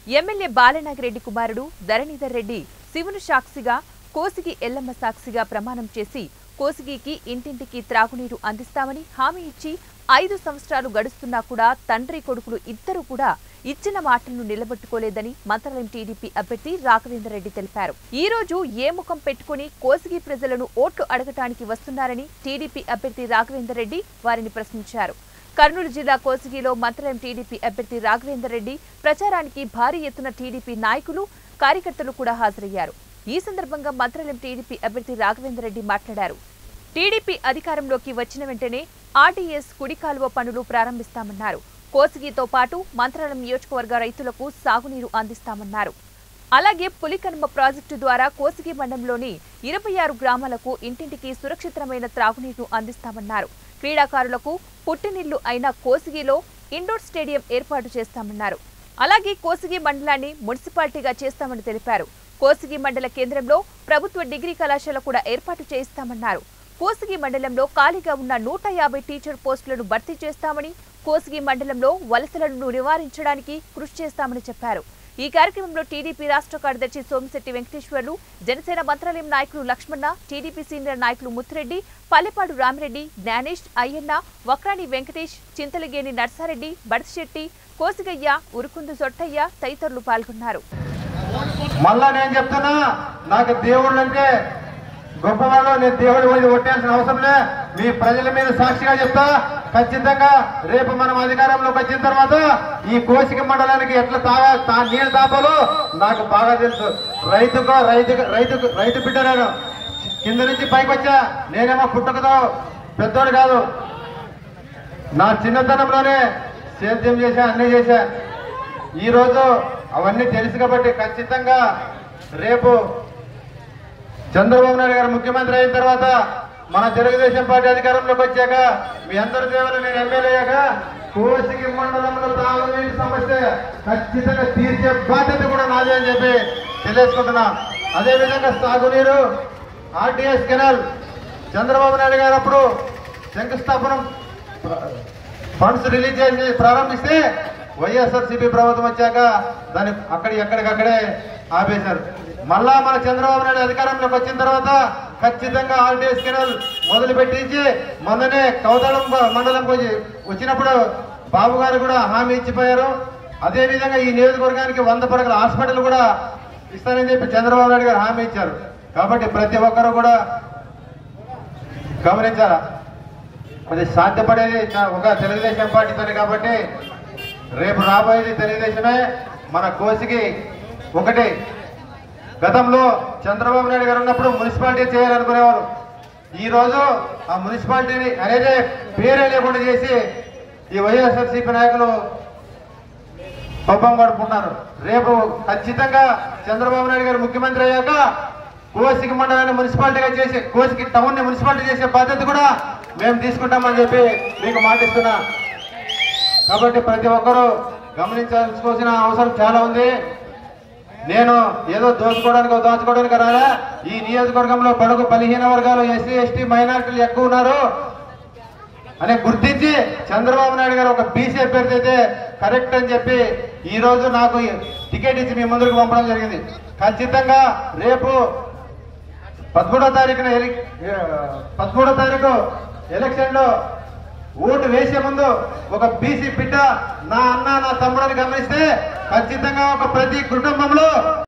MLA Balanagi Reddy కుమారుడు ధరణీధర్ రెడ్డి శివును సాక్షిగా కోసిగి ఎల్లమ్మ సాక్షిగా ప్రమాణం చేసి కోసిగికి ఇంటింటికి త్రాగునీరు అందిస్తామని హామీ ఇచ్చి ఐదు సంవత్సరాలు గడుస్తున్నా కూడా తండ్రి కొడుకులు ఇద్దరు కూడా ఇచ్చిన మాటలను నిలబెట్టుకోలేదని మంత్రాలయం టీడీపీ అభ్యర్థి రాఘవేందర్ రెడ్డి తెలిపారు ఈ రోజు ఏ ముఖం పెట్టుకుని కోసిగి ప్రజలను ఓట్లు అడగటానికి వస్తున్నారని టీడీపీ అభ్యర్థి రాఘవేందర్ రెడ్డి వారిని ప్రశ్నించారు కర్నూలు జిల్లా కోసిగిలో మంత్రాలయం టీడీపీ అభ్యర్థి రాఘవేందర్ రెడ్డి ప్రచారానికి భారీ ఎత్తున టీడీపీ నాయకులు కార్యకర్తలు కూడా హాజరయ్యారు ఈ సందర్భంగా మంత్రాలయం టీడీపీ అభ్యర్థి రాఘవేందర్ రెడ్డి మాట్లాడారు టీడీపీ అధికారంలోకి వచ్చిన వెంటనే ఆర్టీఎస్ కుడి కాలువ పనులు ప్రారంభిస్తామన్నారు కోసిగితో పాటు మంత్రాలయం నియోజకవర్గ రైతులకు సాగునీరు అందిస్తామన్నారు అలాగే పులికనుమ ప్రాజెక్టు ద్వారా కోసిగి మండలంలోని ఇరవై ఆరు గ్రామాలకు ఇంటింటికి సురక్షితమైన త్రాగునీరు అందిస్తామన్నారు క్రీడాకారులకు పుట్టినిల్లు అయిన కోసిగిలో ఇండోర్ స్టేడియం ఏర్పాటు చేస్తామన్నారు అలాగే కోసిగి మండలాన్ని మున్సిపాలిటీగా చేస్తామని తెలిపారు కోసిగి మండల కేంద్రంలో ప్రభుత్వ డిగ్రీ కళాశాల కూడా ఏర్పాటు చేయిస్తామన్నారు కోసిగి మండలంలో ఖాళీగా ఉన్న నూట యాభై టీచర్ పోస్టులను భర్తీ చేస్తామని కోసిగి మండలంలో వలసలను నివారించడానికి కృషి చేస్తామని చెప్పారు ఈ కార్యక్రమంలో టీడీపీ రాష్ట్ర కార్యదర్శి సోమిశెట్టి వెంకటేశ్వర్లు జనసేన మంత్రాలయం నాయకులు లక్ష్మణ టీడీపీ సీనియర్ నాయకులు ముత్తిరెడ్డి పల్లెపాడు రామిరెడ్డి జ్ఞానేష్ అయ్యన్న వక్రాని వెంకటేష్ చింతలగేని నర్సారెడ్డి బడశెట్టి కోసిగయ్య ఉరుకుందు సొట్టయ్య తదితరులు పాల్గొన్నారు మళ్ళా నేను చెప్తున్నా నాకు దేవుళ్ళు అంటే గొప్పవాళ్ళు నేను దేవుడి మీద కొట్టాల్సిన అవసరం లే మీ ప్రజల మీద సాక్షిగా చెప్తా ఖచ్చితంగా రేపు మనం అధికారంలోకి వచ్చిన తర్వాత ఈ కోసిక మండలానికి ఎట్లా తాగా తా నీళ్ళు తాపాలో నాకు బాగా తెలుసు రైతుకో రైతు రైతు రైతు బిడ్డ నేను కింద నుంచి పైకి వచ్చా నేనేమో పుట్టుకతో పెద్దోడు కాదు నా చిన్నతనంలోనే సేద్యం చేశా అన్నీ చేశా ఈ రోజు అవన్నీ తెలుసు కాబట్టి ఖచ్చితంగా రేపు చంద్రబాబు నాయుడు గారు ముఖ్యమంత్రి అయిన తర్వాత మన తెలుగుదేశం పార్టీ అధికారంలోకి వచ్చాక మీ అందరి దేవులు నేను ఎమ్మెల్యే అయ్యాక కోసికి మండలంలో తాగునీటి సమస్య ఖచ్చితంగా తీర్చే బాధ్యత కూడా నాదే అని చెప్పి తెలియజేసుకుంటున్నా అదేవిధంగా సాగునీరు ఆర్టీఎస్ కెనాల్ చంద్రబాబు నాయుడు గారు అప్పుడు శంకుస్థాపనం ఫండ్స్ రిలీజ్ చేసి ప్రారంభిస్తే వైఎస్ఆర్సీపీ ప్రభుత్వం వచ్చాక దాన్ని అక్కడి ఎక్కడికక్కడే ఆపేశారు మళ్ళా మన చంద్రబాబు నాయుడు అధికారంలోకి వచ్చిన తర్వాత ఖచ్చితంగా ఆర్టీఎస్ కెనాల్ మొదలు పెట్టించి మొన్ననే కౌతళం మండలం వచ్చినప్పుడు బాబు గారు కూడా హామీ ఇచ్చిపోయారు అదే విధంగా ఈ నియోజకవర్గానికి వంద పడగల హాస్పిటల్ కూడా ఇస్తానని చెప్పి చంద్రబాబు నాయుడు గారు హామీ ఇచ్చారు కాబట్టి ప్రతి ఒక్కరు కూడా గమనించాలా అది సాధ్యపడేది చ- ఒక తెలుగుదేశం పార్టీతోనే కాబట్టి రేపు రాబోయేది తెలుగుదేశమే మన కోసికి ఒకటి గతంలో చంద్రబాబు నాయుడు గారు ఉన్నప్పుడు మున్సిపాలిటీ చేయాలనుకునేవారు ఈ రోజు ఆ మున్సిపాలిటీని అనేది పేరే లేకుండా చేసి ఈ వైఎస్ఆర్సీపీ నాయకులు పబ్బం గడుపుకుంటున్నారు రేపు ఖచ్చితంగా చంద్రబాబు నాయుడు గారు ముఖ్యమంత్రి అయ్యాక కోసికి మండలాన్ని మున్సిపాలిటీగా చేసి కోసికి టౌన్ ని మున్సిపాలిటీ చేసే బాధ్యత కూడా మేము తీసుకుంటామని చెప్పి మీకు మాటిస్తున్నా కాబట్టి ప్రతి ఒక్కరూ గమనించాల్సుకోవాల్సిన అవసరం చాలా ఉంది నేను ఏదో దోచుకోవడానికి దోచుకోవడానికి రాలా ఈ నియోజకవర్గంలో బడుగు బలహీన వర్గాలు ఎస్సీ ఎస్టీ మైనారిటీలు ఎక్కువ ఉన్నారు అని గుర్తించి చంద్రబాబు నాయుడు గారు ఒక బీసీ అభ్యర్థి అయితే కరెక్ట్ అని చెప్పి ఈ రోజు నాకు టికెట్ ఇచ్చి మీ ముందుకు పంపడం జరిగింది ఖచ్చితంగా రేపు పదమూడో తారీఖున ఎలి- ఏ, పదమూడో తారీఖు ఎలక్షన్ లో ఓటు వేసే ముందు ఒక బీసీ బిడ్డ నా అన్న నా తమ్ముడని గమనిస్తే ఖచ్చితంగా ఒక ప్రతి కుటుంబంలో